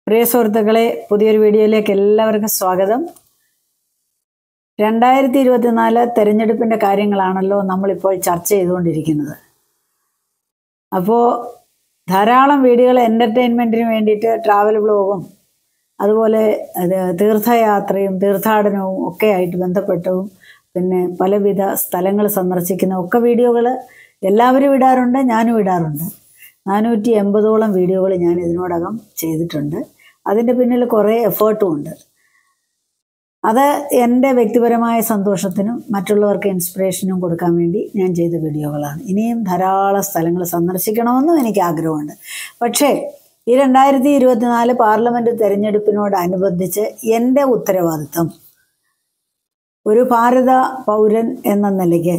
പ്രിയ സുഹൃത്തുക്കളെ പുതിയൊരു വീഡിയോയിലേക്ക് എല്ലാവർക്കും സ്വാഗതം രണ്ടായിരത്തി ഇരുപത്തിനാല് തെരഞ്ഞെടുപ്പിൻ്റെ കാര്യങ്ങളാണല്ലോ നമ്മളിപ്പോൾ ചർച്ച ചെയ്തുകൊണ്ടിരിക്കുന്നത് അപ്പോൾ ധാരാളം വീഡിയോകൾ എൻ്റർടൈൻമെൻറ്റിന് വേണ്ടിയിട്ട് ട്രാവൽ ബ്ലോഗും അതുപോലെ അത് തീർത്ഥയാത്രയും തീർത്ഥാടനവും ഒക്കെ ആയിട്ട് ബന്ധപ്പെട്ടതും പിന്നെ പലവിധ സ്ഥലങ്ങൾ സന്ദർശിക്കുന്ന ഒക്കെ വീഡിയോകൾ എല്ലാവരും ഇടാറുണ്ട് ഞാനും ഇടാറുണ്ട് നാനൂറ്റി എൺപതോളം വീഡിയോകൾ ഞാൻ ഇതിനോടകം ചെയ്തിട്ടുണ്ട് അതിൻ്റെ പിന്നിൽ കുറേ എഫേർട്ടും ഉണ്ട് അത് എൻ്റെ വ്യക്തിപരമായ സന്തോഷത്തിനും മറ്റുള്ളവർക്ക് ഇൻസ്പിറേഷനും കൊടുക്കാൻ വേണ്ടി ഞാൻ ചെയ്ത വീഡിയോകളാണ് ഇനിയും ധാരാളം സ്ഥലങ്ങൾ സന്ദർശിക്കണമെന്നും എനിക്ക് ആഗ്രഹമുണ്ട് പക്ഷേ ഈ രണ്ടായിരത്തി ഇരുപത്തിനാല് പാർലമെൻറ്റ് തെരഞ്ഞെടുപ്പിനോടനുബന്ധിച്ച് എൻ്റെ ഉത്തരവാദിത്വം ഒരു ഭാരത പൗരൻ എന്ന നിലയ്ക്ക്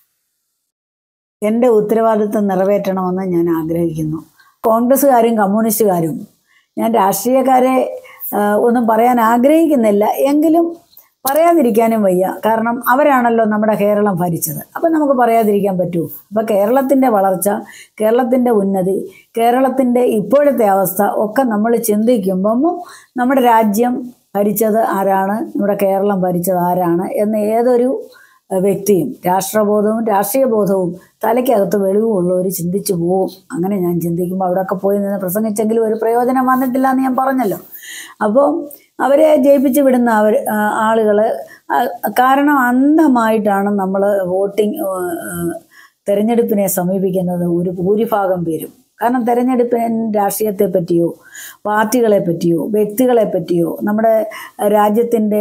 എൻ്റെ ഉത്തരവാദിത്വം നിറവേറ്റണമെന്ന് ഞാൻ ആഗ്രഹിക്കുന്നു കോൺഗ്രസ്സുകാരും കമ്മ്യൂണിസ്റ്റുകാരും ഞാൻ രാഷ്ട്രീയക്കാരെ ആ, ഒന്നും പറയാൻ ആഗ്രഹിക്കുന്നില്ല എങ്കിലും പറയാതിരിക്കാനും വയ്യ കാരണം അവരാണല്ലോ നമ്മുടെ കേരളം ഭരിച്ചത് അപ്പം നമുക്ക് പറയാതിരിക്കാൻ പറ്റൂ അപ്പോൾ കേരളത്തിൻ്റെ വളർച്ച കേരളത്തിൻ്റെ ഉന്നതി കേരളത്തിൻ്റെ ഇപ്പോഴത്തെ അവസ്ഥ ഒക്കെ നമ്മൾ ചിന്തിക്കുമ്പം നമ്മുടെ രാജ്യം ഭരിച്ചത് ആരാണ് നമ്മുടെ കേരളം ഭരിച്ചത് ആരാണ് എന്ന് ഏതൊരു ഏഹ്, വ്യക്തിയും രാഷ്ട്രബോധവും രാഷ്ട്രീയ ബോധവും തലയ്ക്കകത്ത് വെളിവുള്ളവർ ചിന്തിച്ചു പോവും അങ്ങനെ ഞാൻ ചിന്തിക്കുമ്പോൾ അവിടെയൊക്കെ പോയി നിന്ന് പ്രസംഗിച്ചെങ്കിലും ഒരു പ്രയോജനം വന്നിട്ടില്ല എന്ന് ഞാൻ പറഞ്ഞല്ലോ അപ്പോൾ അവരെ ജയിപ്പിച്ച് വിടുന്ന അവർ ആളുകൾ കാരണം അന്ധമായിട്ടാണ് നമ്മൾ വോട്ടിംഗ് തിരഞ്ഞെടുപ്പിനെ സമീപിക്കുന്നത് ഒരു ഭൂരിഭാഗം പേരും കാരണം തെരഞ്ഞെടുപ്പിന് രാഷ്ട്രീയത്തെ പറ്റിയോ പാർട്ടികളെ പറ്റിയോ വ്യക്തികളെ പറ്റിയോ നമ്മുടെ രാജ്യത്തിൻ്റെ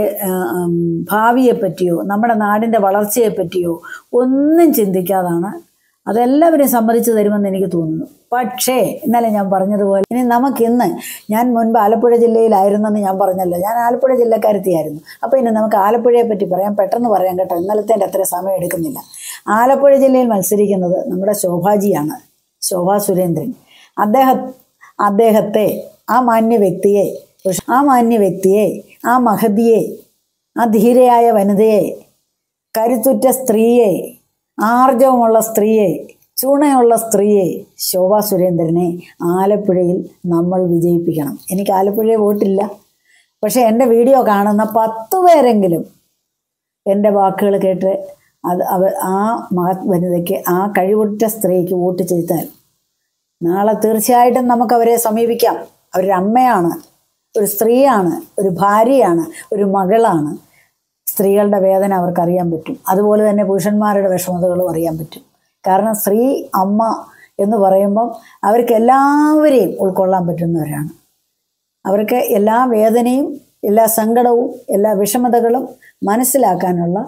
ഭാവിയെ പറ്റിയോ നമ്മുടെ നാടിൻ്റെ വളർച്ചയെ പറ്റിയോ ഒന്നും ചിന്തിക്കാതാണ് അതെല്ലാവരും സമ്മതിച്ചു തരുമെന്ന് എനിക്ക് തോന്നുന്നു പക്ഷേ ഇന്നലെ ഞാൻ പറഞ്ഞതുപോലെ ഇനി നമുക്കിന്ന് ഞാൻ മുൻപ് ആലപ്പുഴ ജില്ലയിലായിരുന്നെന്ന് ഞാൻ പറഞ്ഞല്ലോ ഞാൻ ആലപ്പുഴ ജില്ലക്കാരത്തിയായിരുന്നു അപ്പോൾ ഇനി നമുക്ക് ആലപ്പുഴയെ പറ്റി പറയാം പെട്ടെന്ന് പറയാം കേട്ടോ ഇന്നലത്തെ അത്ര സമയം എടുക്കുന്നില്ല ആലപ്പുഴ ജില്ലയിൽ മത്സരിക്കുന്നത് നമ്മുടെ ശോഭാജിയാണ് ശോഭാ സുരേന്ദ്രൻ അദ്ദേഹം അദ്ദേഹത്തെ ആ മാന്യ വ്യക്തിയെ ആ മാന്യ വ്യക്തിയെ ആ മഹതിയെ ആ ധീരയായ വനിതയെ കരുത്തുറ്റ സ്ത്രീയെ ആർജവമുള്ള സ്ത്രീയെ ചൂണയുള്ള സ്ത്രീയെ ശോഭാ സുരേന്ദ്രനെ ആലപ്പുഴയിൽ നമ്മൾ വിജയിപ്പിക്കണം എനിക്ക് ആലപ്പുഴയെ വോട്ടില്ല പക്ഷേ എൻ്റെ വീഡിയോ കാണുന്ന പത്ത് പേരെങ്കിലും എൻ്റെ വാക്കുകൾ കേട്ട് അത് അവ ആ മഹത് വനിതയ്ക്ക് ആ കഴിവുറ്റ സ്ത്രീക്ക് വോട്ട് ചെയ്താൽ നാളെ തീർച്ചയായിട്ടും നമുക്ക് അവരെ സമീപിക്കാം അവരൊരു അമ്മയാണ് ഒരു സ്ത്രീയാണ് ഒരു ഭാര്യയാണ് ഒരു മകളാണ് സ്ത്രീകളുടെ വേദന അവർക്ക് അറിയാൻ പറ്റും അതുപോലെ തന്നെ പുരുഷന്മാരുടെ വിഷമതകളും അറിയാൻ പറ്റും കാരണം സ്ത്രീ അമ്മ എന്ന് പറയുമ്പം അവർക്ക് എല്ലാവരെയും ഉൾക്കൊള്ളാൻ പറ്റുന്നവരാണ് അവർക്ക് എല്ലാ വേദനയും എല്ലാ സങ്കടവും എല്ലാ വിഷമതകളും മനസ്സിലാക്കാനുള്ള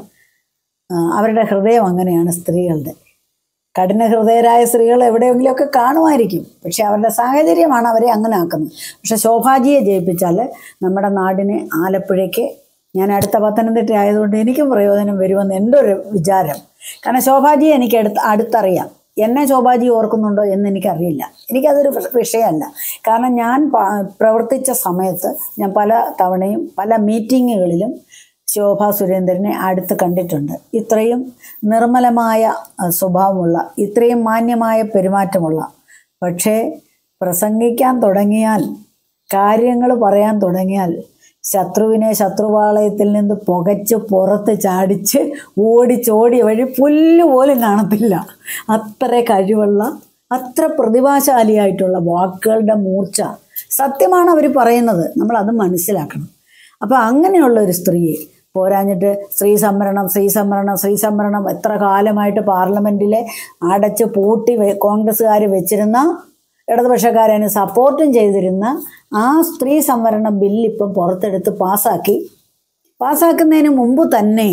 ആ, അവരുടെ ഹൃദയം അങ്ങനെയാണ് സ്ത്രീകളുടെ കഠിന ഹൃദയരായ സ്ത്രീകൾ എവിടെയെങ്കിലുമൊക്കെ കാണുമായിരിക്കും പക്ഷെ അവരുടെ സാഹചര്യമാണ് അവരെ അങ്ങനെ ആക്കുന്നത് പക്ഷെ ശോഭാജിയെ ജയിപ്പിച്ചാൽ നമ്മുടെ നാടിന് ആലപ്പുഴയ്ക്ക് ഞാൻ അടുത്ത പത്തനംതിട്ട ആയതുകൊണ്ട് എനിക്കും പ്രയോജനം വരുമെന്ന് എൻ്റെ ഒരു വിചാരം കാരണം ശോഭാജിയെ എനിക്ക് അടുത്ത് അടുത്തറിയാം എന്നെ ശോഭാജി ഓർക്കുന്നുണ്ടോ എന്ന് എനിക്കറിയില്ല എനിക്കതൊരു വിഷ- വിഷയമല്ല കാരണം ഞാൻ പ- പ്രവർത്തിച്ച സമയത്ത് ഞാൻ പല തവണയും പല മീറ്റിങ്ങുകളിലും ശോഭ സുരേന്ദ്രനെ അടുത്ത് കണ്ടിട്ടുണ്ട് ഇത്രയും നിർമ്മലമായ അഹ്, സ്വഭാവമുള്ള ഇത്രയും മാന്യമായ പെരുമാറ്റമുള്ള പക്ഷേ പ്രസംഗിക്കാൻ തുടങ്ങിയാൽ കാര്യങ്ങൾ പറയാൻ തുടങ്ങിയാൽ ശത്രുവിനെ ശത്രുപാളയത്തിൽ നിന്ന് പുകച്ച് പുറത്ത് ചാടിച്ച് ഓടിച്ചോടിയ വഴി പുല്ല് പോലും കാണത്തില്ല അത്ര കഴിവുള്ള അത്ര പ്രതിഭാശാലിയായിട്ടുള്ള വാക്കുകളുടെ മൂർച്ച സത്യമാണ് അവർ പറയുന്നത് നമ്മൾ അത് മനസ്സിലാക്കണം അപ്പോൾ അങ്ങനെയുള്ള ഒരു സ്ത്രീയെ പോരാഞ്ഞിട്ട് സ്ത്രീ സംവരണം സ്ത്രീ സംവരണം സ്ത്രീ സംവരണം എത്ര കാലമായിട്ട് പാർലമെൻറ്റിലെ അടച്ച് പൂട്ടി വെ- കോൺഗ്രസ്സുകാർ വെച്ചിരുന്ന ഇടതുപക്ഷക്കാരന് സപ്പോർട്ടും ചെയ്തിരുന്ന ആ സ്ത്രീ സംവരണ ബില്ല് ഇപ്പം പുറത്തെടുത്ത് പാസ്സാക്കി പാസ്സാക്കുന്നതിന് മുമ്പ് തന്നെ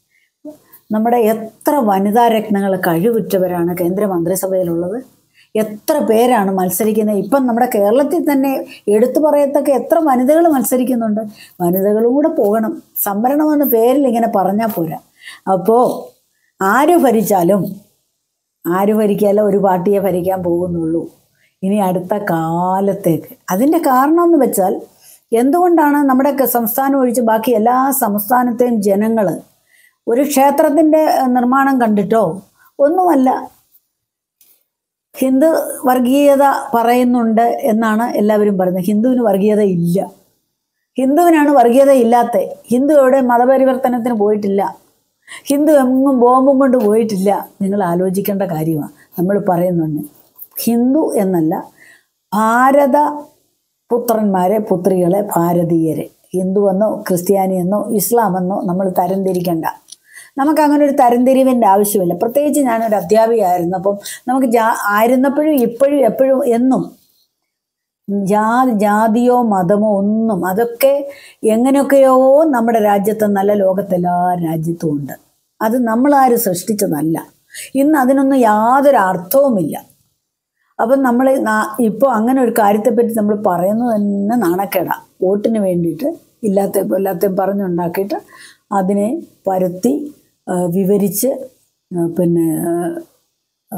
നമ്മുടെ എത്ര വനിതാ രത്നങ്ങൾ കഴിവുറ്റവരാണ് കേന്ദ്ര മന്ത്രിസഭയിലുള്ളത് എത്ര പേരാണ് മത്സരിക്കുന്നത് ഇപ്പം നമ്മുടെ കേരളത്തിൽ തന്നെ എടുത്തു പറയത്തക്ക എത്ര വനിതകൾ മത്സരിക്കുന്നുണ്ട് വനിതകളും കൂടെ പോകണം സംവരണം എന്ന പേരിൽ ഇങ്ങനെ പറഞ്ഞാൽ പോരാ അപ്പോൾ ആര് ഭരിച്ചാലും ആര് ഭരിക്കാല്ല ഒരു പാർട്ടിയെ ഭരിക്കാൻ പോകുന്നുള്ളൂ ഇനി അടുത്ത കാലത്തേക്ക് അതിൻ്റെ കാരണം എന്ന് വെച്ചാൽ എന്തുകൊണ്ടാണ് നമ്മുടെ ക- സംസ്ഥാനം ഒഴിച്ച് ബാക്കി എല്ലാ സംസ്ഥാനത്തെയും ജനങ്ങൾ ഒരു ക്ഷേത്രത്തിൻ്റെ നിർമ്മാണം കണ്ടിട്ടോ ഒന്നുമല്ല ഹിന്ദു വർഗീയത പറയുന്നുണ്ട് എന്നാണ് എല്ലാവരും പറയുന്നത് ഹിന്ദുവിന് വർഗീയത ഇല്ല ഹിന്ദുവിനാണ് വർഗീയത ഇല്ലാത്ത ഹിന്ദു എവിടെ മതപരിവർത്തനത്തിന് പോയിട്ടില്ല ഹിന്ദു എങ്ങും ബോംബും കൊണ്ട് പോയിട്ടില്ല നിങ്ങൾ ആലോചിക്കേണ്ട കാര്യമാണ് നമ്മൾ പറയുന്നുണ്ട് ഹിന്ദു എന്നല്ല ഭാരത പുത്രന്മാരെ പുത്രികളെ ഭാരതീയരെ ഹിന്ദുവെന്നോ ക്രിസ്ത്യാനിയെന്നോ ഇസ്ലാമെന്നോ നമ്മൾ തരംതിരിക്കണ്ട നമുക്ക് അങ്ങനെ ഒരു തരംതിരിവിൻ്റെ ആവശ്യമില്ല പ്രത്യേകിച്ച് ഞാനൊരു അധ്യാപികയായിരുന്നു അപ്പം നമുക്ക് ജാ ആയിരുന്നപ്പോഴും ഇപ്പോഴും എപ്പോഴും എന്നും ജാതി ജാതിയോ മതമോ ഒന്നും അതൊക്കെ എങ്ങനെയൊക്കെയോ നമ്മുടെ രാജ്യത്ത് നല്ല ലോകത്തെല്ലാ രാജ്യത്തും ഉണ്ട് അത് നമ്മളാരും സൃഷ്ടിച്ചതല്ല ഇന്ന് അതിനൊന്നും യാതൊരു അർത്ഥവുമില്ല അപ്പം നമ്മൾ ഇപ്പോൾ അങ്ങനെ ഒരു കാര്യത്തെപ്പറ്റി നമ്മൾ പറയുന്നത് തന്നെ നാണക്കേടാ വോട്ടിന് വേണ്ടിയിട്ട് ഇല്ലാത്ത എല്ലാത്തെയും പറഞ്ഞുണ്ടാക്കിയിട്ട് അതിനെ പരത്തി ആ, വിവരിച്ച് ആ, പിന്നെ ആ,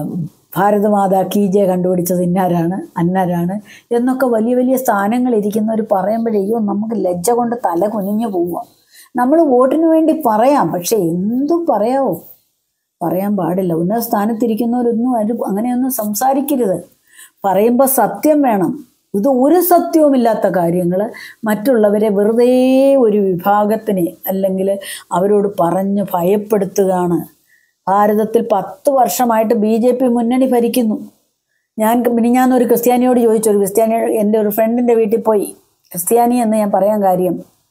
ഭാരതമാതാ കീ ജെ കണ്ടുപിടിച്ചത് ഇന്നാരാണ് അന്നാരാണ് എന്നൊക്കെ വലിയ വലിയ സ്ഥാനങ്ങൾ ഇരിക്കുന്നവർ പറയുമ്പോഴേയോ നമുക്ക് ലജ്ജ കൊണ്ട് തല കുനിഞ്ഞു പോവുക നമ്മൾ വോട്ടിന് വേണ്ടി പറയാം പക്ഷെ എന്തും പറയാവോ പറയാൻ പാടില്ല ഉന്നത സ്ഥാനത്തിരിക്കുന്നവരൊന്നും അത് അങ്ങനെയൊന്നും സംസാരിക്കരുത് പറയുമ്പോൾ സത്യം വേണം ഇത് ഒരു സത്യവുമില്ലാത്ത കാര്യങ്ങൾ മറ്റുള്ളവരെ വെറുതെ ഒരു വിഭാഗത്തിനെ അല്ലെങ്കിൽ അവരോട് പറഞ്ഞ് ഭയപ്പെടുത്തുകയാണ് ഭാരതത്തിൽ പത്ത് വർഷമായിട്ട് ബി ജെ പി മുന്നണി ഭരിക്കുന്നു ഞാൻ മിനിഞ്ഞാന്ന് ഒരു ക്രിസ്ത്യാനിയോട് ചോദിച്ചു ഒരു ക്രിസ്ത്യാനി എൻ്റെ ഒരു ഫ്രണ്ടിൻ്റെ വീട്ടിൽ പോയി ക്രിസ്ത്യാനി എന്ന് ഞാൻ പറയാൻ കാര്യം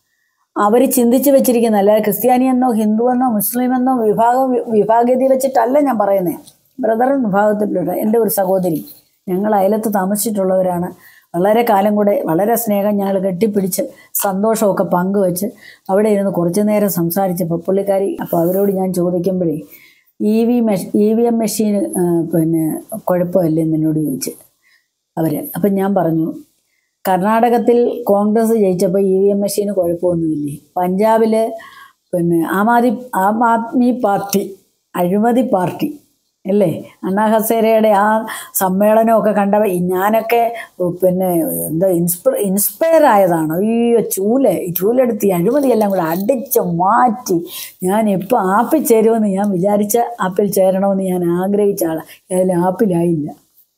അവർ ചിന്തിച്ച് വെച്ചിരിക്കുന്ന അല്ലാതെ ക്രിസ്ത്യാനിയെന്നോ ഹിന്ദുവെന്നോ മുസ്ലിമെന്നോ വിഭാഗം വിഭാഗീയത വെച്ചിട്ടല്ല ഞാൻ പറയുന്നത് ബ്രദർ വിഭാഗത്തിലുള്ള എൻ്റെ ഒരു സഹോദരി ഞങ്ങൾ അയലത്ത് താമസിച്ചിട്ടുള്ളവരാണ് വളരെ കാലം കൂടെ വളരെ സ്നേഹം ഞങ്ങൾ കെട്ടിപ്പിടിച്ച് സന്തോഷമൊക്കെ പങ്കുവെച്ച് അവിടെ ഇരുന്ന് കുറച്ച് നേരം സംസാരിച്ചപ്പോൾ പുള്ളിക്കാരി അപ്പോൾ അവരോട് ഞാൻ ചോദിക്കുമ്പോഴേ ഇ വി മെഷ് ഇ വി എം മെഷീൻ പിന്നെ കുഴപ്പമില്ലേ എന്ന് എന്നോട് ചോദിച്ച് അവർ അപ്പം ഞാൻ പറഞ്ഞു കർണാടകത്തിൽ കോൺഗ്രസ് ജയിച്ചപ്പോൾ ഇ വി എം മെഷീന് കുഴപ്പമൊന്നുമില്ലേ പഞ്ചാബിൽ പിന്നെ ആം ആദ്മി ആം ആദ്മി പാർട്ടി അഴിമതി പാർട്ടി അല്ലേ അണ്ണാ ഹസേരയുടെ ആ സമ്മേളനമൊക്കെ കണ്ട ഞാനൊക്കെ പിന്നെ എന്താ ഇൻസ്പ ഇൻസ്പയർ ആയതാണ് അയ്യോ ചൂല് ഈ ചൂലെടുത്ത് ഈ അഴിമതിയെല്ലാം കൂടെ അടിച്ച് മാറ്റി ഞാൻ എപ്പോൾ ആപ്പിൽ ചേരുമെന്ന് ഞാൻ വിചാരിച്ച ആപ്പിൽ ചേരണമെന്ന് ഞാൻ ആഗ്രഹിച്ച ആളാണ് ഏതായാലും ആപ്പിലായില്ല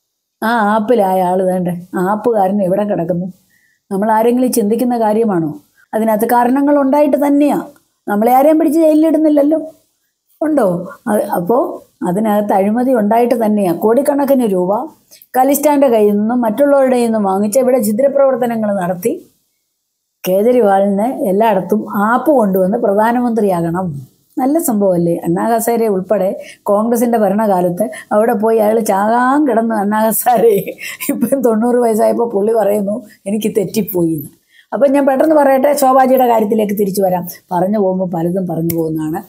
ആ ആപ്പിലായ ആൾ വേണ്ട ആപ്പുകാരൻ എവിടെ കിടക്കുന്നു നമ്മൾ ആരെങ്കിലും ചിന്തിക്കുന്ന കാര്യമാണോ അതിനകത്ത് കാരണങ്ങൾ ഉണ്ടായിട്ട് തന്നെയാണ് നമ്മളെ ആരെയും പിടിച്ച് ജയിലിലിടുന്നില്ലല്ലോ ഉണ്ടോ അത് അപ്പോൾ അതിനകത്ത് അഴിമതി ഉണ്ടായിട്ട് തന്നെയാണ് കോടിക്കണക്കിന് രൂപ കലിസ്റ്റാൻ്റെ കയ്യിൽ നിന്നും മറ്റുള്ളവരുടെ നിന്നും വാങ്ങിച്ച് ഇവിടെ ഛിദ്രപ്രവർത്തനങ്ങൾ നടത്തി കേജ്രിവാളിന് എല്ലായിടത്തും ആപ്പ് കൊണ്ടുവന്ന് പ്രധാനമന്ത്രിയാകണം നല്ല സംഭവമല്ലേ അണ്ണാ ഹസാരെ ഉൾപ്പെടെ കോൺഗ്രസിൻ്റെ ഭരണകാലത്ത് അവിടെ പോയി അയാൾ ചാകാൻ കിടന്ന് അണ്ണാ ഹസാരെ ഇപ്പം തൊണ്ണൂറ് വയസ്സായപ്പോൾ പുള്ളി പറയുന്നു എനിക്ക് തെറ്റിപ്പോയി എന്ന് അപ്പം ഞാൻ പെട്ടെന്ന് പറയട്ടെ ശോഭാജിയുടെ കാര്യത്തിലേക്ക് തിരിച്ചു വരാം പറഞ്ഞു പോകുമ്പോൾ പലതും പറഞ്ഞു പോകുന്നതാണ്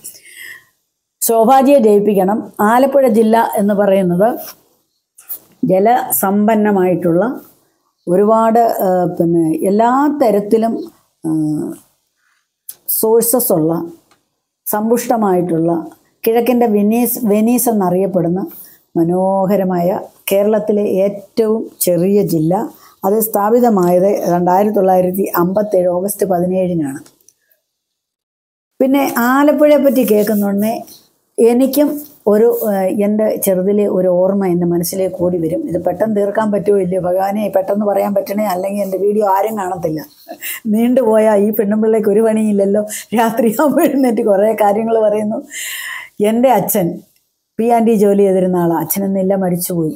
ശോഭാജിയെ ജയിപ്പിക്കണം ആലപ്പുഴ ജില്ല എന്ന് പറയുന്നത് ജലസമ്പന്നമായിട്ടുള്ള ഒരുപാട് ആ, പിന്നെ എല്ലാ തരത്തിലും സോഴ്സസ് ഉള്ള സമ്പുഷ്ടമായിട്ടുള്ള കിഴക്കിൻ്റെ വെനീസ് വെനീസ് എന്നറിയപ്പെടുന്ന മനോഹരമായ കേരളത്തിലെ ഏറ്റവും ചെറിയ ജില്ല അത് സ്ഥാപിതമായത് രണ്ടായിരത്തി തൊള്ളായിരത്തി അമ്പത്തേഴ് ഓഗസ്റ്റ് പതിനേഴിനാണ് പിന്നെ ആലപ്പുഴയെ പറ്റി കേൾക്കുന്നുണ്ടേ എനിക്കും ഒരു ഏഹ്, എൻ്റെ ചെറുതിലെ ഒരു ഓർമ്മ എൻ്റെ മനസ്സിലേക്ക് ഓടി വരും ഇത് പെട്ടെന്ന് തീർക്കാൻ പറ്റുമോ ഇല്ലയോ ഭഗവാനെ പെട്ടെന്ന് പറയാൻ പറ്റണേ അല്ലെങ്കിൽ എൻ്റെ വീഡിയോ ആരും കാണത്തില്ല നീണ്ടുപോയാൽ ഈ പെണ്ണുമ്പിള്ളേക്ക് ഒരു പണിയില്ലല്ലോ രാത്രിയാകുമ്പോൾ എഴുന്നേറ്റ് കുറേ കാര്യങ്ങൾ പറയുന്നു എൻ്റെ അച്ഛൻ പി ആൻറ്റി ജോലി ചെയ്തിരുന്ന ആളാണ് അച്ഛനെന്നില്ല മരിച്ചുപോയി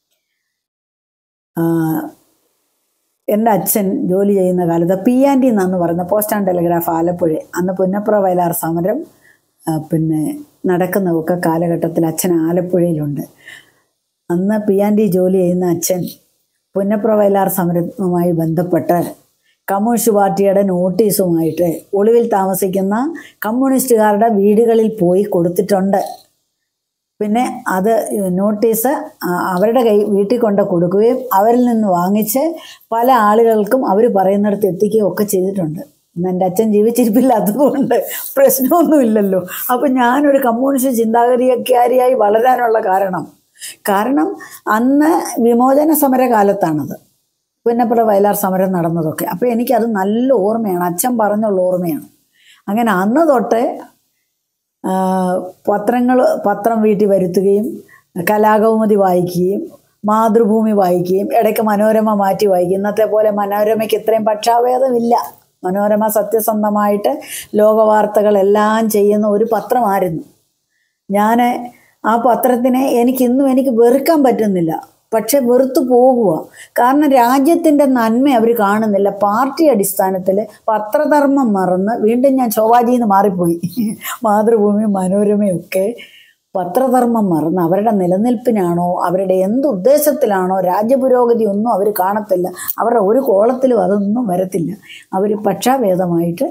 ആ, എൻ്റെ അച്ഛൻ ജോലി ചെയ്യുന്ന കാലത്ത് പി ആൻഡ് ടി എന്നാന്ന് പറയുന്ന പോസ്റ്റ് ആൻഡ് ടെലിഗ്രാഫ് ആലപ്പുഴ അന്ന് പുന്നപ്ര വയലാർ സമരം ആ, പിന്നെ നടക്കുന്നതൊക്കെ കാലഘട്ടത്തിൽ അച്ഛൻ ആലപ്പുഴയിലുണ്ട് അന്ന് പി ആൻഡ് ടി ജോലി ചെയ്യുന്ന അച്ഛൻ പുന്നപ്ര വയലാർ സമരവുമായി ബന്ധപ്പെട്ട് കമ്മ്യൂണിസ്റ്റ് പാർട്ടിയുടെ നോട്ടീസുമായിട്ട് ഒളിവിൽ താമസിക്കുന്ന കമ്മ്യൂണിസ്റ്റുകാരുടെ വീടുകളിൽ പോയി കൊടുത്തിട്ടുണ്ട് പിന്നെ അത് നോട്ടീസ് ആ- അവരുടെ കൈ വീട്ടിൽ കൊണ്ട് കൊടുക്കുകയും അവരിൽ നിന്ന് വാങ്ങിച്ച് പല ആളുകൾക്കും അവർ പറയുന്നിടത്ത് എത്തിക്കുകയും ഒക്കെ ചെയ്തിട്ടുണ്ട് ഇന്ന് എൻ്റെ അച്ഛൻ ജീവിച്ചിരിപ്പില്ലാത്തതുകൊണ്ട് പ്രശ്നമൊന്നുമില്ലല്ലോ അപ്പം ഞാനൊരു കമ്മ്യൂണിസ്റ്റ് ചിന്താഗതിക്കാരിയായി വളരാനുള്ള കാരണം കാരണം അന്ന് വിമോചന സമര കാലത്താണത് പുന്നപ്പുറ വയലാർ സമരം നടന്നതൊക്കെ അപ്പോൾ എനിക്കത് നല്ല ഓർമ്മയാണ് അച്ഛൻ പറഞ്ഞുള്ള ഓർമ്മയാണ് അങ്ങനെ അന്ന് തൊട്ട് ആ, പത്രങ്ങൾ പത്രം വീട്ടിൽ വരുത്തുകയും കലാകൗമുദി വായിക്കുകയും മാതൃഭൂമി വായിക്കുകയും ഇടയ്ക്ക് മനോരമ മാറ്റി വായിക്കും ഇന്നത്തെ പോലെ മനോരമയ്ക്ക് ഇത്രയും പക്ഷാഭേദമില്ല മനോരമ സത്യസന്ധമായിട്ട് ലോകവാർത്തകളെല്ലാം ചെയ്യുന്ന ഒരു പത്രമായിരുന്നു ഞാൻ ആ പത്രത്തിനെ എനിക്കിന്നും എനിക്ക് വെറുക്കാൻ പറ്റുന്നില്ല പക്ഷെ വെറുത്തു പോകുക കാരണം രാജ്യത്തിൻ്റെ നന്മ അവർ കാണുന്നില്ല പാർട്ടി അടിസ്ഥാനത്തിൽ പത്രധർമ്മം മറന്ന് വീണ്ടും ഞാൻ ശോഭാജിയിൽ നിന്ന് മാറിപ്പോയി മാതൃഭൂമി മനോരമയും ഒക്കെ പത്രധർമ്മം മറന്ന് അവരുടെ നിലനിൽപ്പിനാണോ അവരുടെ എന്ത് ഉദ്ദേശത്തിലാണോ രാജ്യപുരോഗതി ഒന്നും അവർ കാണത്തില്ല അവരുടെ ഒരു കോളത്തിലും അതൊന്നും വരത്തില്ല അവർ പക്ഷാഭേദമായിട്ട്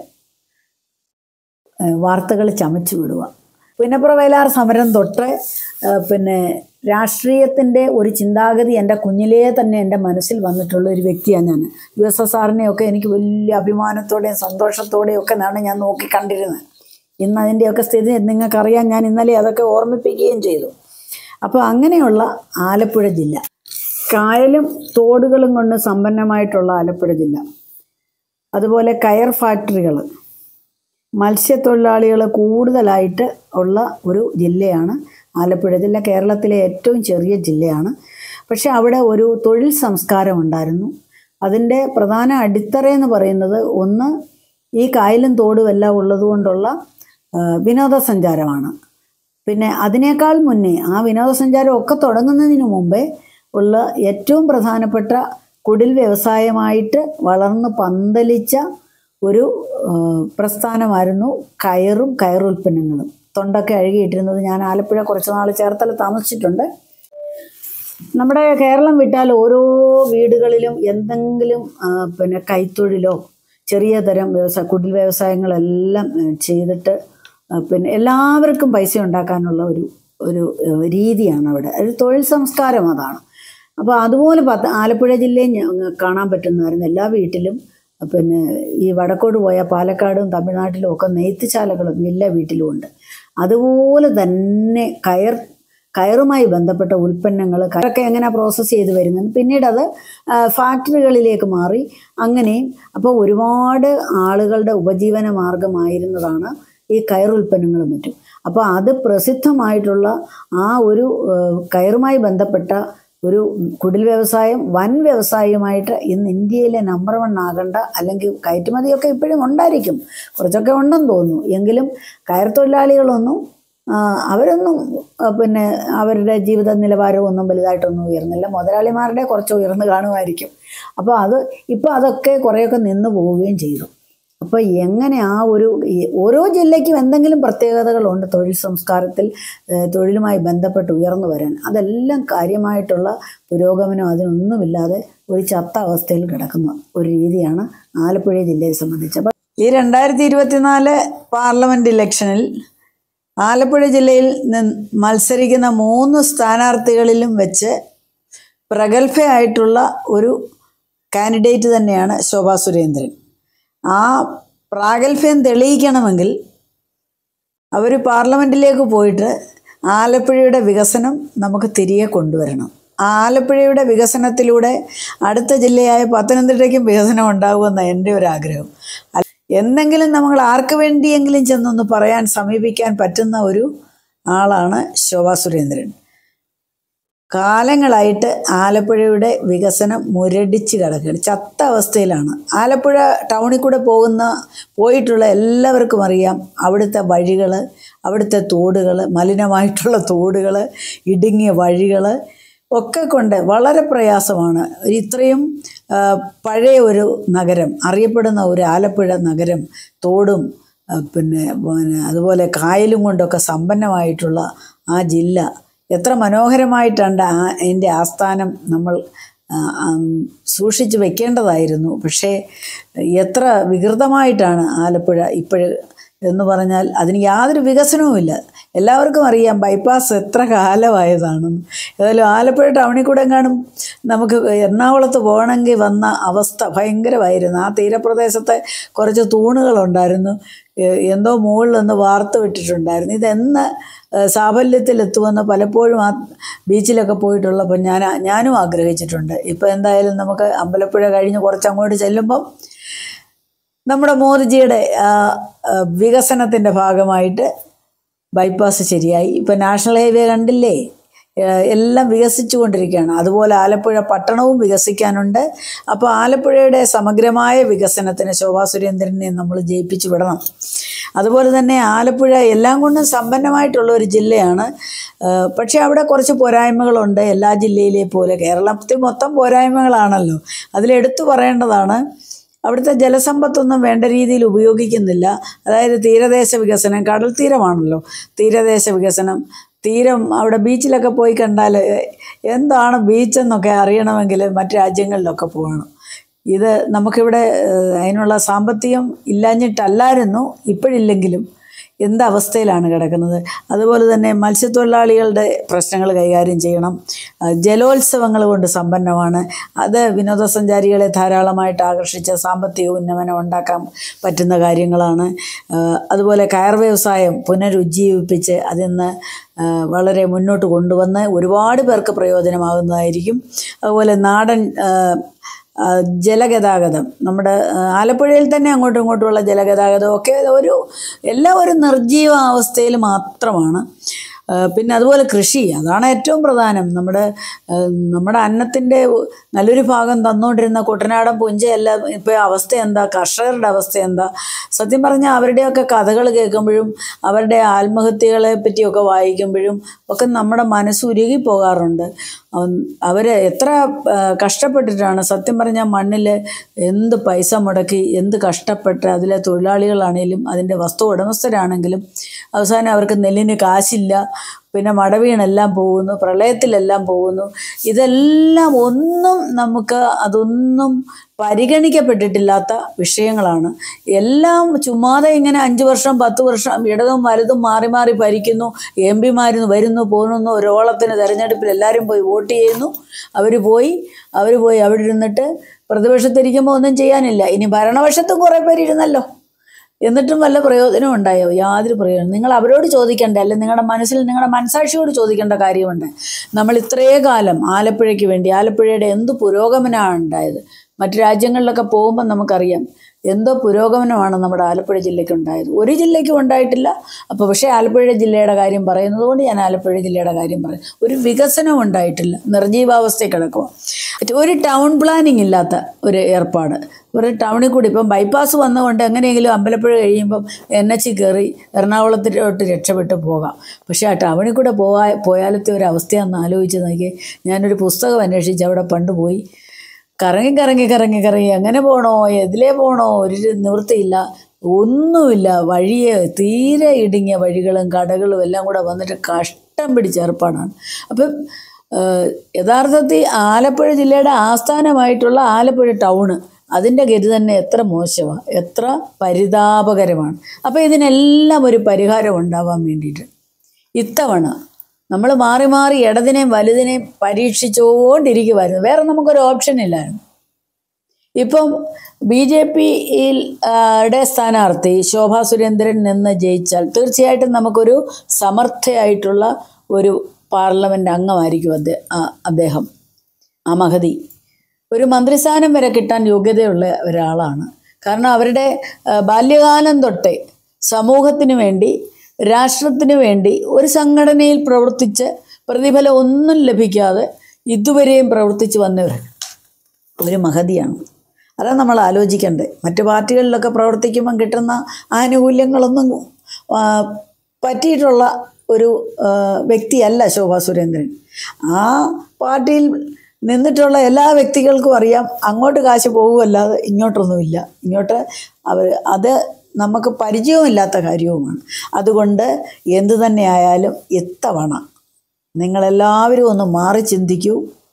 വാർത്തകൾ ചമച്ചു വിടുക പുന്നപ്രവേലാർ സമരം തൊട്ട് ഏഹ്, പിന്നെ രാഷ്ട്രീയത്തിൻ്റെ ഒരു ചിന്താഗതി എൻ്റെ കുഞ്ഞിലേ തന്നെ എൻ്റെ മനസ്സിൽ വന്നിട്ടുള്ള ഒരു വ്യക്തിയാണ് ഞാൻ യു എസ് എസ് ആറിനെയൊക്കെ എനിക്ക് വലിയ അഭിമാനത്തോടെയും സന്തോഷത്തോടെയും ഒക്കെ ആണ് ഞാൻ നോക്കി കണ്ടിരുന്നത് ഇന്ന് അതിൻ്റെയൊക്കെ സ്ഥിതി നിങ്ങൾക്കറിയാം ഞാൻ ഇന്നലെ അതൊക്കെ ഓർമ്മിപ്പിക്കുകയും ചെയ്തു അപ്പോൾ അങ്ങനെയുള്ള ആലപ്പുഴ ജില്ല കായലും തോടുകളും കൊണ്ട് സമ്പന്നമായിട്ടുള്ള ആലപ്പുഴ ജില്ല അതുപോലെ കയർ ഫാക്ടറികൾ മത്സ്യത്തൊഴിലാളികൾ കൂടുതലായിട്ട് ഉള്ള ഒരു ജില്ലയാണ് ആലപ്പുഴ ജില്ല കേരളത്തിലെ ഏറ്റവും ചെറിയ ജില്ലയാണ് പക്ഷെ അവിടെ ഒരു തൊഴിൽ സംസ്കാരം ഉണ്ടായിരുന്നു അതിൻ്റെ പ്രധാന അടിത്തറ എന്ന് പറയുന്നത് ഒന്ന് ഈ കായലും തോടും എല്ലാം ഉള്ളതുകൊണ്ടുള്ള ആ, വിനോദസഞ്ചാരമാണ് പിന്നെ അതിനേക്കാൾ മുന്നേ ആ വിനോദസഞ്ചാരം ഒക്കെ തുടങ്ങുന്നതിന് മുമ്പേ ഉള്ള ഏറ്റവും പ്രധാനപ്പെട്ട കുടിൽ വ്യവസായമായിട്ട് വളർന്ന് പന്തലിച്ച ഒരു ആ, പ്രസ്ഥാനമായിരുന്നു കയറും കയറുൽപ്പന്നങ്ങളും തൊണ്ടൊക്കെ അഴുകിയിട്ടിരുന്നത് ഞാൻ ആലപ്പുഴ കുറച്ച് നാൾ ചേർത്തല താമസിച്ചിട്ടുണ്ട് നമ്മുടെ കേരളം വിട്ടാൽ ഓരോ വീടുകളിലും എന്തെങ്കിലും ആ, പിന്നെ കൈത്തൊഴിലോ ചെറിയ തരം വ്യവസായ കുടിൽ വ്യവസായങ്ങളെല്ലാം ആ, ചെയ്തിട്ട് ആ, പിന്നെ എല്ലാവർക്കും പൈസ ഉണ്ടാക്കാനുള്ള ഒരു ഒരു ആ, രീതിയാണ് അവിടെ ഒരു തൊഴിൽ സംസ്കാരം അതാണ് അപ്പോൾ അതുപോലെ പത്ത് ആലപ്പുഴ ജില്ലയിൽ ഞ- കാണാൻ പറ്റുന്നതായിരുന്നു എല്ലാ വീട്ടിലും പിന്നെ ഈ വടക്കോട്ട് പോയ പാലക്കാടും തമിഴ്നാട്ടിലും ഒക്കെ നെയ്ത്തുശാലകളും എല്ലാ വീട്ടിലും ഉണ്ട് അതുപോലെ തന്നെ കയർ കയറുമായി ബന്ധപ്പെട്ട ഉൽപ്പന്നങ്ങൾ കയറൊക്കെ എങ്ങനെ പ്രോസസ്സ് ചെയ്ത് വരുന്നത് പിന്നീട് അത് ആ, ഫാക്ടറികളിലേക്ക് മാറി അങ്ങനെയും അപ്പോൾ ഒരുപാട് ആളുകളുടെ ഉപജീവന മാർഗമായിരുന്നതാണ് ഈ കയർ ഉൽപ്പന്നങ്ങളും മറ്റും അപ്പോൾ അത് പ്രസിദ്ധമായിട്ടുള്ള ആ ഒരു ആ, കയറുമായി ബന്ധപ്പെട്ട ഒരു കുടിൽ വ്യവസായം വൻ വ്യവസായമായിട്ട് ഇന്ന് ഇന്ത്യയിലെ നമ്പർ വൺ ആകേണ്ട അല്ലെങ്കിൽ കയറ്റുമതിയൊക്കെ ഇപ്പോഴും ഉണ്ടായിരിക്കും കുറച്ചൊക്കെ ഉണ്ടെന്ന് തോന്നുന്നു എങ്കിലും കയർ തൊഴിലാളികളൊന്നും ആ, അവരൊന്നും ആ, പിന്നെ അവരുടെ ജീവിത നിലവാരമൊന്നും വലുതായിട്ടൊന്നും ഉയർന്നില്ല മുതലാളിമാരുടെ കുറച്ച് ഉയർന്നു കാണുമായിരിക്കും അപ്പോൾ അത് ഇപ്പോൾ അതൊക്കെ കുറേയൊക്കെ നിന്ന് പോവുകയും ചെയ്തു അപ്പോൾ എങ്ങനെ ആ ഒരു ഈ ഓരോ ജില്ലയ്ക്കും എന്തെങ്കിലും പ്രത്യേകതകളുണ്ട് തൊഴിൽ സംസ്കാരത്തിൽ ഏഹ്, തൊഴിലുമായി ബന്ധപ്പെട്ട് ഉയർന്നു വരാൻ അതെല്ലാം കാര്യമായിട്ടുള്ള പുരോഗമനം അതിനൊന്നുമില്ലാതെ ഒരു ചത്ത അവസ്ഥയിൽ കിടക്കുന്ന ഒരു രീതിയാണ് ആലപ്പുഴ ജില്ലയെ സംബന്ധിച്ച് അപ്പം ഈ രണ്ടായിരത്തി ഇരുപത്തിനാല് പാർലമെൻറ്റ് ഇലക്ഷനിൽ ആലപ്പുഴ ജില്ലയിൽ നിന്ന് മത്സരിക്കുന്ന മൂന്ന് സ്ഥാനാർത്ഥികളിലും വെച്ച് പ്രഗത്ഭയായിട്ടുള്ള ഒരു കാൻഡിഡേറ്റ് തന്നെയാണ് ശോഭാ സുരേന്ദ്രൻ ആ പ്രാഗൽഭ്യം തെളിയിക്കണമെങ്കിൽ അവർ പാർലമെൻറ്റിലേക്ക് പോയിട്ട് ആലപ്പുഴയുടെ വികസനം നമുക്ക് തിരികെ കൊണ്ടുവരണം ആലപ്പുഴയുടെ വികസനത്തിലൂടെ അടുത്ത ജില്ലയായ പത്തനംതിട്ടയ്ക്കും വികസനം ഉണ്ടാകുമെന്ന എൻ്റെ ഒരു ആഗ്രഹം അല്ല- എന്തെങ്കിലും നമ്മൾ ആർക്ക് വേണ്ടിയെങ്കിലും ചെന്നൊന്ന് പറയാൻ സമീപിക്കാൻ പറ്റുന്ന ഒരു ആളാണ് ശോഭാ സുരേന്ദ്രൻ കാലങ്ങളായിട്ട് ആലപ്പുഴയുടെ വികസനം മുരടിച്ച് കിടക്കുകയാണ് ചത്ത അവസ്ഥയിലാണ് ആലപ്പുഴ ടൗണിൽ കൂടെ പോകുന്ന പോയിട്ടുള്ള എല്ലാവർക്കും അറിയാം അവിടുത്തെ വഴികൾ അവിടുത്തെ തോടുകൾ മലിനമായിട്ടുള്ള തോടുകൾ ഇടുങ്ങിയ വഴികൾ ഒക്കെ കൊണ്ട് വളരെ പ്രയാസമാണ് ഇത്രയും ആ, പഴയ ഒരു നഗരം അറിയപ്പെടുന്ന ഒരു ആലപ്പുഴ നഗരം തോടും ആ, പിന്നെ പിന്നെ അതുപോലെ കായലും കൊണ്ടൊക്കെ സമ്പന്നമായിട്ടുള്ള ആ ജില്ല എത്ര മനോഹരമായിട്ടുണ്ട് ആ അതിൻ്റെ ആസ്ഥാനം നമ്മൾ ആ, ആം, സൂക്ഷിച്ച് വെക്കേണ്ടതായിരുന്നു പക്ഷേ എത്ര വികൃതമായിട്ടാണ് ആലപ്പുഴ ഇപ്പോഴ് എന്ന് പറഞ്ഞാൽ അതിന് യാതൊരു വികസനവുമില്ല എല്ലാവർക്കും അറിയാം ബൈപ്പാസ് എത്ര കാലമായതാണെന്ന് ഏതായാലും ആലപ്പുഴ ടൗണിൽ കൂടെ കാണും നമുക്ക് എറണാകുളത്ത് പോകണമെങ്കിൽ വന്ന അവസ്ഥ ഭയങ്കരമായിരുന്നു ആ തീരപ്രദേശത്തെ കുറച്ച് തൂണുകളുണ്ടായിരുന്നു എ- എന്തോ മുകളിലൊന്ന് വാർത്ത് വിട്ടിട്ടുണ്ടായിരുന്നു ഇതെന്ന് ഏഹ് സാഫല്യത്തിലെത്തുമെന്ന് പലപ്പോഴും ആ ബീച്ചിലൊക്കെ പോയിട്ടുള്ളപ്പോൾ ഞാൻ ഞാനും ആഗ്രഹിച്ചിട്ടുണ്ട് ഇപ്പോൾ എന്തായാലും നമുക്ക് അമ്പലപ്പുഴ കഴിഞ്ഞ് കുറച്ചങ്ങോട്ട് ചെല്ലുമ്പം നമ്മുടെ മോദിജിയുടെ ആ, ആ, വികസനത്തിൻ്റെ ഭാഗമായിട്ട് ബൈപ്പാസ് ശരിയായി ഇപ്പം നാഷണൽ ഹൈവേ കണ്ടില്ലേ ഏഹ് എല്ലാം വികസിച്ചു കൊണ്ടിരിക്കുകയാണ് അതുപോലെ ആലപ്പുഴ പട്ടണവും വികസിക്കാനുണ്ട് അപ്പോൾ ആലപ്പുഴയുടെ സമഗ്രമായ വികസനത്തിന് ശോഭാ സുരേന്ദ്രനെ നമ്മൾ ജയിപ്പിച്ചു വിടണം അതുപോലെ തന്നെ ആലപ്പുഴ എല്ലാം കൊണ്ടും സമ്പന്നമായിട്ടുള്ള ഒരു ജില്ലയാണ് ഏഹ് പക്ഷേ അവിടെ കുറച്ച് പോരായ്മകളുണ്ട് എല്ലാ ജില്ലയിലെ പോലെ കേരളത്തിൽ മൊത്തം പോരായ്മകളാണല്ലോ അതിലെടുത്തു പറയേണ്ടതാണ് അവിടുത്തെ ജലസമ്പത്തൊന്നും വേണ്ട രീതിയിൽ ഉപയോഗിക്കുന്നില്ല അതായത് തീരദേശ വികസനം കടൽ തീരമാണല്ലോ തീരദേശ വികസനം തീരം അവിടെ ബീച്ചിലൊക്കെ പോയി കണ്ടാൽ എന്താണ് ബീച്ചെന്നൊക്കെ അറിയണമെങ്കിൽ മറ്റ് രാജ്യങ്ങളിലൊക്കെ പോകണം ഇത് നമുക്കിവിടെ ഏഹ്, അതിനുള്ള സാമ്പത്തികം ഇല്ലാഞ്ഞിട്ടല്ലായിരുന്നു ഇപ്പോഴില്ലെങ്കിലും എന്ത് അവസ്ഥയിലാണ് കിടക്കുന്നത് അതുപോലെ തന്നെ മത്സ്യത്തൊഴിലാളികളുടെ പ്രശ്നങ്ങൾ കൈകാര്യം ചെയ്യണം ആ, ജലോത്സവങ്ങൾ കൊണ്ട് സമ്പന്നമാണ് അത് വിനോദസഞ്ചാരികളെ ധാരാളമായിട്ട് ആകർഷിച്ച് സാമ്പത്തിക ഉന്നമനം ഉണ്ടാക്കാൻ പറ്റുന്ന കാര്യങ്ങളാണ് ആ, അതുപോലെ കയർ വ്യവസായം പുനരുജ്ജീവിപ്പിച്ച് അതിൽ നിന്ന് ആ, വളരെ മുന്നോട്ട് കൊണ്ടുവന്ന് ഒരുപാട് പേർക്ക് പ്രയോജനമാകുന്നതായിരിക്കും അതുപോലെ നാടൻ ആ, ആ, ജലഗതാഗതം നമ്മുടെ ആ, ആലപ്പുഴയിൽ തന്നെ അങ്ങോട്ടും ഇങ്ങോട്ടുമുള്ള ജലഗതാഗതം ഒക്കെ ഒരു എല്ലാം ഒരു നിർജീവ അവസ്ഥയിൽ മാത്രമാണ് ആ, പിന്നെ അതുപോലെ കൃഷി അതാണ് ഏറ്റവും പ്രധാനം നമ്മുടെ ആ, നമ്മുടെ അന്നത്തിൻ്റെ നല്ലൊരു ഭാഗം തന്നുകൊണ്ടിരുന്ന കുട്ടനാടൻ പുഞ്ചയെല്ലാം ഇപ്പോൾ അവസ്ഥ എന്താ കർഷകരുടെ അവസ്ഥ എന്താ സത്യം പറഞ്ഞാൽ അവരുടെയൊക്കെ കഥകൾ കേൾക്കുമ്പോഴും അവരുടെ ആത്മഹത്യകളെ പറ്റിയൊക്കെ വായിക്കുമ്പോഴും ഒക്കെ നമ്മുടെ മനസ്സ് ഉരുകി പോകാറുണ്ട് അവർ എത്ര ആ, കഷ്ടപ്പെട്ടിട്ടാണ് സത്യം പറഞ്ഞാൽ മണ്ണിൽ എന്ത് പൈസ മുടക്കി എന്ത് കഷ്ടപ്പെട്ട് അതിലെ തൊഴിലാളികളാണേലും അതിൻ്റെ വസ്തു ഉടമസ്ഥരാണെങ്കിലും അവസാനം അവർക്ക് നെല്ലിന് കാശില്ല പിന്നെ മടവീണെല്ലാം പോകുന്നു പ്രളയത്തിലെല്ലാം പോകുന്നു ഇതെല്ലാം ഒന്നും നമുക്ക് അതൊന്നും പരിഗണിക്കപ്പെട്ടിട്ടില്ലാത്ത വിഷയങ്ങളാണ് എല്ലാം ചുമ്മാതെ ഇങ്ങനെ അഞ്ച് വർഷം പത്ത് വർഷം ഇടതും വലതും മാറി മാറി ഭരിക്കുന്നു എം പിമാർ വരുന്നു പോകുന്നു ഒരോളത്തിന് തെരഞ്ഞെടുപ്പിൽ എല്ലാവരും പോയി വോട്ട് ചെയ്യുന്നു അവർ പോയി അവർ പോയി അവിടെ ഇരുന്നിട്ട് പ്രതിപക്ഷത്തിരിക്കുമ്പോൾ ഒന്നും ചെയ്യാനില്ല ഇനി ഭരണപക്ഷത്തും കുറേ പേര് ഇരുന്നല്ലോ എന്നിട്ടും വല്ല പ്രയോജനം ഉണ്ടായോ യാതൊരു പ്രയോജനം നിങ്ങൾ അവരോട് ചോദിക്കേണ്ട അല്ലെ നിങ്ങളുടെ മനസ്സിൽ നിങ്ങളുടെ മനസാക്ഷിയോട് ചോദിക്കേണ്ട കാര്യമുണ്ട് നമ്മൾ ഇത്രേ കാലം ആലപ്പുഴയ്ക്ക് വേണ്ടി ആലപ്പുഴയുടെ എന്ത് പുരോഗമനമാണ് ഉണ്ടായത് മറ്റു രാജ്യങ്ങളിലൊക്കെ പോകുമ്പോൾ നമുക്കറിയാം എന്തോ പുരോഗമനമാണ് നമ്മുടെ ആലപ്പുഴ ജില്ലയ്ക്ക് ഉണ്ടായത് ഒരു ജില്ലയ്ക്കും ഉണ്ടായിട്ടില്ല അപ്പോൾ പക്ഷേ ആലപ്പുഴ ജില്ലയുടെ കാര്യം പറയുന്നത് കൊണ്ട് ഞാൻ ആലപ്പുഴ ജില്ലയുടെ കാര്യം പറയും ഒരു വികസനം ഉണ്ടായിട്ടില്ല നിർജീവാവസ്ഥയിൽ കിടക്കുക ഒരു ടൗൺ പ്ലാനിങ് ഇല്ലാത്ത ഒരു ഏർപ്പാട് ഒരു ടൗണിൽ കൂടി ഇപ്പം ബൈപ്പാസ് വന്നുകൊണ്ട് എങ്ങനെയെങ്കിലും അമ്പലപ്പുഴ കഴിയുമ്പം എൻ എച്ച് കയറി എറണാകുളത്തിലോട്ട് രക്ഷപ്പെട്ട് പോകാം പക്ഷേ ആ ടൗണിൽ കൂടെ പോകാ പോയാലത്തെ ഒരു അവസ്ഥയാണെന്ന് ആലോചിച്ച് നോക്കി ഞാനൊരു പുസ്തകം അന്വേഷിച്ച് അവിടെ പണ്ട് പോയി കറങ്ങി കറങ്ങി കറങ്ങി കറങ്ങി എങ്ങനെ പോകണോ എതിലേ പോകണോ ഒരു നിവൃത്തിയില്ല ഒന്നുമില്ല വഴിയെ തീരെ ഇടുങ്ങിയ വഴികളും കടകളും എല്ലാം കൂടെ വന്നിട്ട് കഷ്ടം പിടിച്ച ഏർപ്പാടാണ് അപ്പം ഏഹ്, യഥാർത്ഥത്തിൽ ആലപ്പുഴ ജില്ലയുടെ ആസ്ഥാനമായിട്ടുള്ള ആലപ്പുഴ ടൗണ് അതിൻ്റെ ഗതി തന്നെ എത്ര മോശമാണ് എത്ര പരിതാപകരമാണ് അപ്പോൾ ഇതിനെല്ലാം ഒരു പരിഹാരം ഉണ്ടാവാൻ വേണ്ടിയിട്ട് ഇത്തവണ നമ്മൾ മാറി മാറി ഇടതിനെയും വലുതിനെയും പരീക്ഷിച്ചുകൊണ്ടിരിക്കുമായിരുന്നു വേറെ നമുക്കൊരു ഓപ്ഷൻ ഇല്ലായിരുന്നു ഇപ്പം ബി ജെ പിയിൽ യുടെ സ്ഥാനാർത്ഥി ശോഭാ സുരേന്ദ്രൻ നിന്ന് ജയിച്ചാൽ തീർച്ചയായിട്ടും നമുക്കൊരു സമർത്ഥയായിട്ടുള്ള ഒരു പാർലമെൻറ്റ് അംഗമായിരിക്കും അദ്ദേഹ ആ- അദ്ദേഹം ആ മഹതി ഒരു മന്ത്രിസ്ഥാനം വരെ കിട്ടാൻ യോഗ്യതയുള്ള ഒരാളാണ് കാരണം അവരുടെ ആ, ബാല്യകാലം തൊട്ടേ സമൂഹത്തിന് വേണ്ടി രാഷ്ട്രത്തിന് വേണ്ടി ഒരു സംഘടനയിൽ പ്രവർത്തിച്ച് പ്രതിഫലം ഒന്നും ലഭിക്കാതെ ഇതുവരെയും പ്രവർത്തിച്ച് വന്നവർ ഒരു മഹതിയാണ് അതാണ് നമ്മൾ ആലോചിക്കേണ്ടത് മറ്റു പാർട്ടികളിലൊക്കെ പ്രവർത്തിക്കുമ്പം കിട്ടുന്ന ആനുകൂല്യങ്ങളൊന്നും ആ, പറ്റിയിട്ടുള്ള ഒരു ആ, വ്യക്തിയല്ല ശോഭാ സുരേന്ദ്രൻ ആ പാർട്ടിയിൽ നിന്നിട്ടുള്ള എല്ലാ വ്യക്തികൾക്കും അറിയാം അങ്ങോട്ട് കാശ് പോകുമല്ലാതെ ഇങ്ങോട്ടൊന്നുമില്ല ഇങ്ങോട്ട് അവർ അത് നമുക്ക് പരിചയവുമില്ലാത്ത കാര്യവുമാണ് അതുകൊണ്ട് എന്തു തന്നെ ആയാലും ഇത്തവണ നിങ്ങളെല്ലാവരും ഒന്ന് മാറി ചിന്തിക്കൂ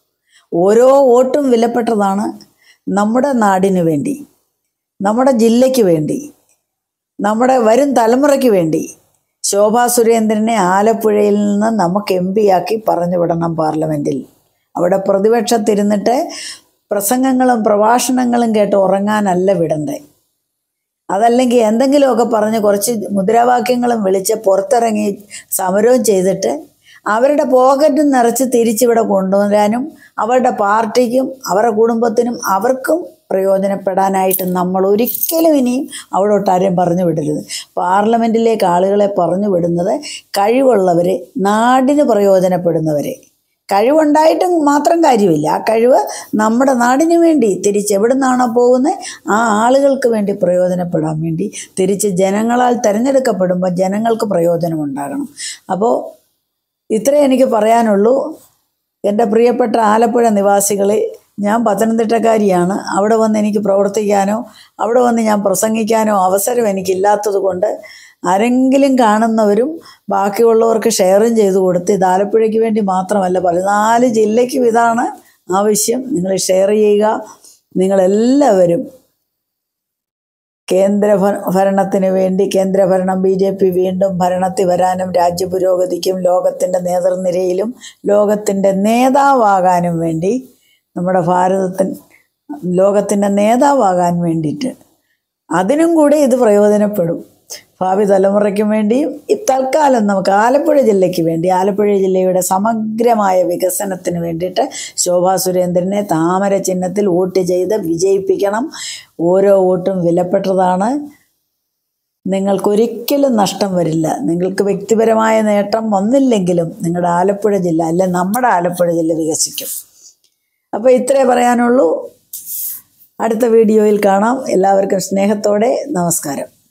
ഓരോ വോട്ടും വിലപ്പെട്ടതാണ് നമ്മുടെ നാടിന് വേണ്ടി നമ്മുടെ ജില്ലയ്ക്ക് വേണ്ടി നമ്മുടെ വരും തലമുറയ്ക്ക് വേണ്ടി ശോഭാ സുരേന്ദ്രനെ ആലപ്പുഴയിൽ നിന്ന് നമുക്ക് എം പിയാക്കി പറഞ്ഞു വിടണം പാർലമെൻറ്റിൽ അവിടെ പ്രതിപക്ഷത്തിരുന്നിട്ട് പ്രസംഗങ്ങളും പ്രഭാഷണങ്ങളും കേട്ട് ഉറങ്ങാനല്ല വിടണ്ടേ അതല്ലെങ്കിൽ എന്തെങ്കിലുമൊക്കെ പറഞ്ഞ് കുറച്ച് മുദ്രാവാക്യങ്ങളും വിളിച്ച് പുറത്തിറങ്ങി സമരവും ചെയ്തിട്ട് അവരുടെ പോക്കറ്റും നിറച്ച് തിരിച്ചിവിടെ കൊണ്ടുവരാനും അവരുടെ പാർട്ടിക്കും അവരുടെ കുടുംബത്തിനും അവർക്കും പ്രയോജനപ്പെടാനായിട്ട് നമ്മൾ ഒരിക്കലും ഇനിയും അവിടോട്ട് ആരെയും പറഞ്ഞു വിടരുത് പാർലമെൻറ്റിലേക്ക് ആളുകളെ പറഞ്ഞു വിടുന്നത് കഴിവുള്ളവരെ നാടിന് പ്രയോജനപ്പെടുന്നവരെ കഴിവുണ്ടായിട്ടും മാത്രം കാര്യമില്ല ആ കഴിവ് നമ്മുടെ നാടിന് വേണ്ടി തിരിച്ച് എവിടെ നിന്നാണോ പോകുന്നത് ആ ആളുകൾക്ക് വേണ്ടി പ്രയോജനപ്പെടാൻ വേണ്ടി തിരിച്ച് ജനങ്ങളാൽ തിരഞ്ഞെടുക്കപ്പെടുമ്പോൾ ജനങ്ങൾക്ക് പ്രയോജനമുണ്ടാകണം അപ്പോൾ ഇത്രേ എനിക്ക് പറയാനുള്ളൂ എൻ്റെ പ്രിയപ്പെട്ട ആലപ്പുഴ നിവാസികളെ ഞാൻ പത്തനംതിട്ടക്കാരിയാണ് അവിടെ വന്ന് എനിക്ക് പ്രവർത്തിക്കാനോ അവിടെ വന്ന് ഞാൻ പ്രസംഗിക്കാനോ അവസരം എനിക്കില്ലാത്തത് കൊണ്ട് ആരെങ്കിലും കാണുന്നവരും ബാക്കിയുള്ളവർക്ക് ഷെയറും ചെയ്തു കൊടുത്ത് ഇത് ആലപ്പുഴയ്ക്ക് വേണ്ടി മാത്രമല്ല പതിനാല് ജില്ലയ്ക്കും ഇതാണ് ആവശ്യം നിങ്ങൾ ഷെയർ ചെയ്യുക നിങ്ങളെല്ലാവരും കേന്ദ്ര ഭ- ഭരണത്തിന് വേണ്ടി കേന്ദ്രഭരണം ബി ജെ പി വീണ്ടും ഭരണത്തിൽ വരാനും രാജ്യപുരോഗതിക്കും ലോകത്തിൻ്റെ നേതൃനിരയിലും ലോകത്തിൻ്റെ നേതാവാകാനും വേണ്ടി നമ്മുടെ ഭാരതത്തിന് ലോകത്തിൻ്റെ നേതാവാകാൻ വേണ്ടിയിട്ട് അതിനും കൂടി ഇത് പ്രയോജനപ്പെടും ഭാവി തലമുറയ്ക്കും വേണ്ടിയും ഈ തൽക്കാലം നമുക്ക് ആലപ്പുഴ ജില്ലയ്ക്ക് വേണ്ടി ആലപ്പുഴ ജില്ലയുടെ സമഗ്രമായ വികസനത്തിന് വേണ്ടിയിട്ട് ശോഭാ സുരേന്ദ്രനെ താമര ചിഹ്നത്തിൽ വോട്ട് ചെയ്ത് വിജയിപ്പിക്കണം ഓരോ വോട്ടും വിലപ്പെട്ടതാണ് നിങ്ങൾക്കൊരിക്കലും നഷ്ടം വരില്ല നിങ്ങൾക്ക് വ്യക്തിപരമായ നേട്ടം വന്നില്ലെങ്കിലും നിങ്ങളുടെ ആലപ്പുഴ ജില്ല അല്ലെ നമ്മുടെ ആലപ്പുഴ ജില്ല വികസിക്കും അപ്പോൾ ഇത്രേ പറയാനുള്ളൂ അടുത്ത വീഡിയോയിൽ കാണാം എല്ലാവർക്കും സ്നേഹത്തോടെ നമസ്കാരം